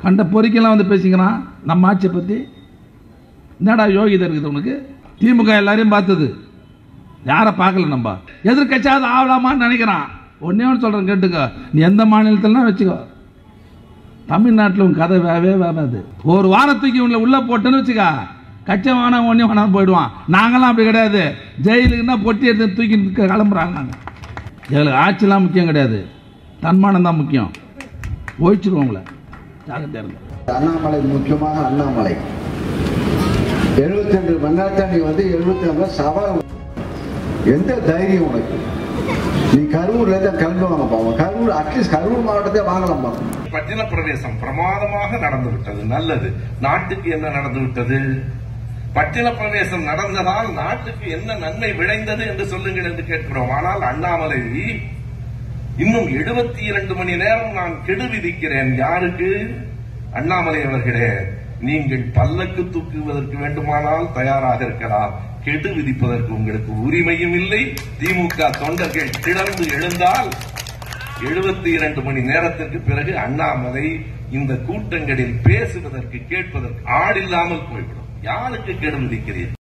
கண்ட பொறிக்கெல்லாம் வந்து பேசிக்கிறான் நம்ம ஆட்சியை பற்றி என்னடா யோகிதை இருக்குது உனக்கு திமுக எல்லாரையும் பார்த்தது யாரை பார்க்கல நம்ம எதிர்கட்சியாவது ஆகலாமான்னு நினைக்கிறான் ஒன்னே ஒன்று சொல்கிறேன் கேட்டுக்க நீ எந்த மாநிலத்திலாம் வச்சுக்கோ தமிழ்நாட்டில் உன் கதை வேவே வேவாது ஒரு வாரத்துக்கு இவங்களை உள்ள போட்டுன்னு வச்சுக்கா கச்சை வேணாம் ஒன்றே வேணாம் போயிடுவான் நாங்களாம் அப்படி கிடையாது ஜெயிலுக்குன்னா பொட்டி எடுத்து தூக்கி நிக்க கிளம்புறாங்க நாங்கள் எங்களுக்கு ஆட்சிலாம் முக்கியம் கிடையாது தன்மானம் தான் முக்கியம் ஒழிச்சிருவோம் உங்களை ஜாகிரதையா இருங்க அண்ணாமலை முக்கியமாக அண்ணாமலை எழுபத்தி ரெண்டு மணி நேரத்தை நீ வந்து எழுபத்தி ரெண்டு சவால் எந்த தைரியம் உனக்கு நீ கரூர்ல இருந்து கிளம்பி வாங்க பாவம் கரூர் அட்லீஸ்ட் கரூர் மாவட்டத்தை வாங்கலாம் பாவம் பட்டின பிரவேசம் பிரமாதமாக நடந்து விட்டது நல்லது நாட்டுக்கு என்ன நடந்து விட்டது பட்டின பிரவேசம் நடந்ததால் நாட்டுக்கு என்ன நன்மை விளைந்தது என்று சொல்லுங்கள் என்று கேட்கிறோம் ஆனால் அண்ணாமலை இன்னும் எழுபத்தி இரண்டு மணி நேரம் நான் கெடு விதிக்கிறேன் யாருக்கு அண்ணாமலை அவர்களே நீங்கள் பல்லக்கு தூக்குவதற்கு வேண்டுமானால் தயாராக இருக்கலாம் கெடு விதிப்பதற்கு உங்களுக்கு உரிமையும் இல்லை திமுக தொண்டர்கள் கிளர்ந்து எழுந்தால் எழுபத்தி இரண்டு மணி நேரத்திற்கு பிறகு அண்ணாமலை இந்த கூட்டங்களில் பேசுவதற்கு கேட்பதற்கு ஆள் இல்லாமல் போய்விடும் யாருக்கு கெடு விதிக்கிறீர்கள்